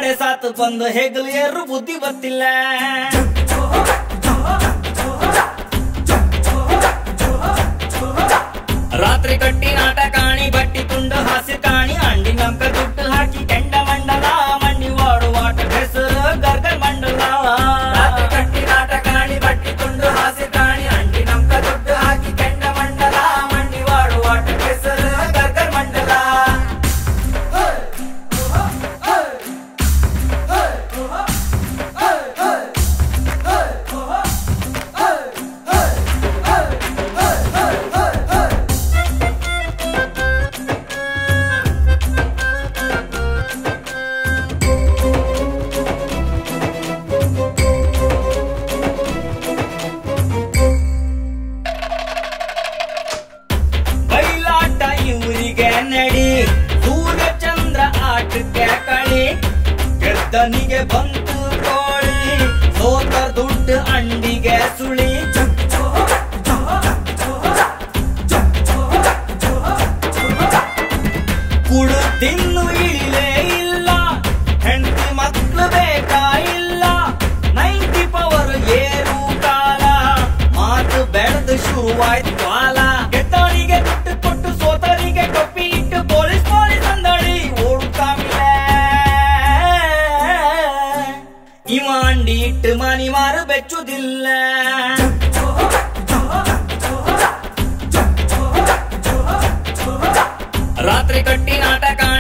ಸಾಡೆ ಸಾತ್ ಬಂದು ಹೆಗಲು ಏರು ಬುದ್ಧಿ ಗೊತ್ತಿಲ್ಲ ರಾತ್ರಿ ಕಟ್ಟಿ ನಾಟ ಕಾಣಿ ಬಟ್ಟಿ ತುಂಡು ಹಾಸಿ ಕಾಣಿ ಅಂಡಿ ನಮ್ಕ ದುಡ್ಡು ಹಾಕಿ ಕೆಂಡ ಮಂಡಲ ಮಂಡಿ ವಾಡುವಾಟ ಹೆಸರು ಗರ್ಗರ್ ಮಂಡಲ ರಾತ್ರಿ ಕಟ್ಟಿ ನಾಟ ಕಾಣಿ ಬಟ್ಟಿ ತುಂಡು ಹಾಸಿ ಕಾಣಿ ಅಂಡಿ ನಮ್ಕ ದುಡ್ಡು ಹಾಕಿ ಕೆಂಡ ಮಂಡಲ ಮಂಡಿ ವಾಡುವಾಟ ಹೆಸರು ಗರ್ಗರ್ ಮಂಡಲ ಬೈಲಾಟ ಇವರಿಗೆ ನಡಿ ಸೂರ್ಯ ಚಂದ್ರ ಆಟಕ್ಕೆ ಕಳಿ ಗೆದ್ದನಿಗೆ ಬಂತು ಕೋಳಿ ಸೋತ ದುಡ್ಡು ಅಂಡಿಗೆ ಸುಳಿ ಕುಡು ತಿನ್ನು ಇಳಿಲೇ ಇಲ್ಲ ಹೆಂಡತಿ ಮಕ್ಳು ಬೇಕಾ ಇಲ್ಲ ನೈಂಟಿ ಪವರ್ ಏರು ಕಾಲ ಮಾತು ಬೆಳೆದು ಶುರುವಾಯ್ತು ಕಾಲ ಗೆದ್ದವನಿಗೆ ದುಡ್ಡು ಕೊಟ್ಟು ಸೋತರಿಗೆ ಟೊಪ್ಪಿ ಇಟ್ಟು ಪೊಲೀಸ್ ಪೊಲೀಸ್ ಅಂದಳಿ ಓಡುತ್ತಾಮಿಲ್ಲ ಇವ ಅಂಡಿ ಇಟ್ಟು ಮನಿ ಮಾರು ಬೆಚ್ಚುದಿಲ್ಲ ರಾತ್ರಿ ಕಟ್ಟಿ ನಾಟಕ